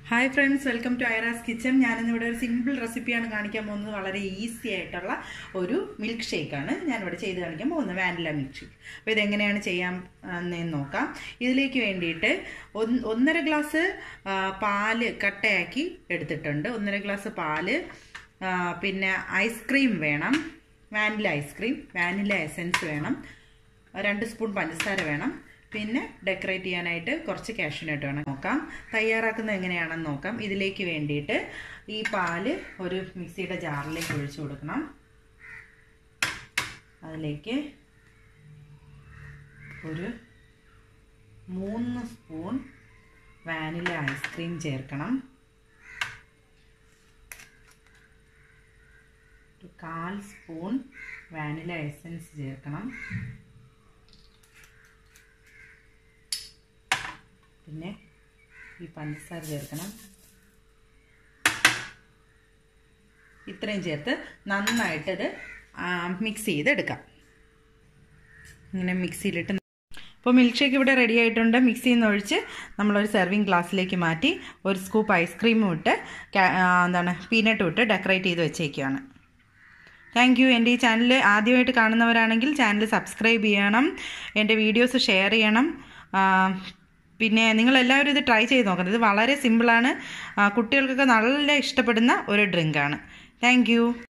hi friends welcome to Aira's kitchen ഞാനിന്നിവിടെ ഒരു simple റെസിപ്പിയാണ് കാണിക്കാൻ പോകുന്നത് വളരെ ഈസി ആയിട്ടുള്ള ഒരു മിൽക്ക് ഷേക്കാണ് ഞാനിവിടെ ചെയ്ത് കാണിക്കാൻ പോകുന്നത് വാനില മിൽക്ക് ഷേക്ക് അപ്പോൾ ഇതെങ്ങനെയാണ് ചെയ്യാൻ എന്ന് നോക്കാം ഇതിലേക്ക് വേണ്ടിയിട്ട് ഒന്ന് ഒന്നര ഗ്ലാസ് ആ, പാല് കട്ടയാക്കി എടുത്തിട്ടുണ്ട് ഒന്നര ഗ്ലാസ് പാല് ആ, പിന്നെ ഐസ്ക്രീം വേണം വാനില ഐസ്ക്രീം വാനില എസൻസ് വേണം രണ്ട് സ്പൂൺ പഞ്ചസാര വേണം പിന്നെ ഡെക്കറേറ്റ് ചെയ്യാനായിട്ട് കുറച്ച് കാഷ്യൂനട്ട് വേണം നോക്കാം തയ്യാറാക്കുന്നത് എങ്ങനെയാണെന്ന് നോക്കാം ഇതിലേക്ക് വേണ്ടിയിട്ട് ഈ പാല് ഒരു മിക്സിയുടെ ജാറിലേക്ക് ഒഴിച്ചു കൊടുക്കണം അതിലേക്ക് ഒരു മൂന്ന് സ്പൂൺ വാനില ഐസ്ക്രീം ചേർക്കണം ഒരു കാൽ സ്പൂൺ വാനില എസൻസ് ചേർക്കണം പിന്നെ ഈ പഞ്ചസാര ചേർക്കണം ഇത്രയും ചേർത്ത് നന്നായിട്ട് ഇത് മിക്സ് ചെയ്തെടുക്കാം ഇങ്ങനെ മിക്സിയിലിട്ട് അപ്പോൾ മിൽക്ക് ഷേക്ക് ഇവിടെ റെഡി ആയിട്ടുണ്ട് മിക്സിയിൽ നിന്ന് ഒഴിച്ച് നമ്മളൊരു സെർവിങ് ഗ്ലാസ്സിലേക്ക് മാറ്റി ഒരു സ്കൂപ്പ് ഐസ്ക്രീമും ഇട്ട് എന്താണ് പീനട്ടും ഇട്ട് ഡെക്കറേറ്റ് ചെയ്ത് വെച്ചേക്കുകയാണ് താങ്ക് യു എൻ്റെ ഈ ചാനൽ ആദ്യമായിട്ട് കാണുന്നവരാണെങ്കിൽ ചാനൽ സബ്സ്ക്രൈബ് ചെയ്യണം എൻ്റെ വീഡിയോസ് ഷെയർ ചെയ്യണം പിന്നെ നിങ്ങളെല്ലാവരും ഇത് ട്രൈ ചെയ്ത് നോക്കണം ഇത് വളരെ സിമ്പിളാണ് കുട്ടികൾക്കൊക്കെ നല്ല ഇഷ്ടപ്പെടുന്ന ഒരു ഡ്രിങ്കാണ് താങ്ക്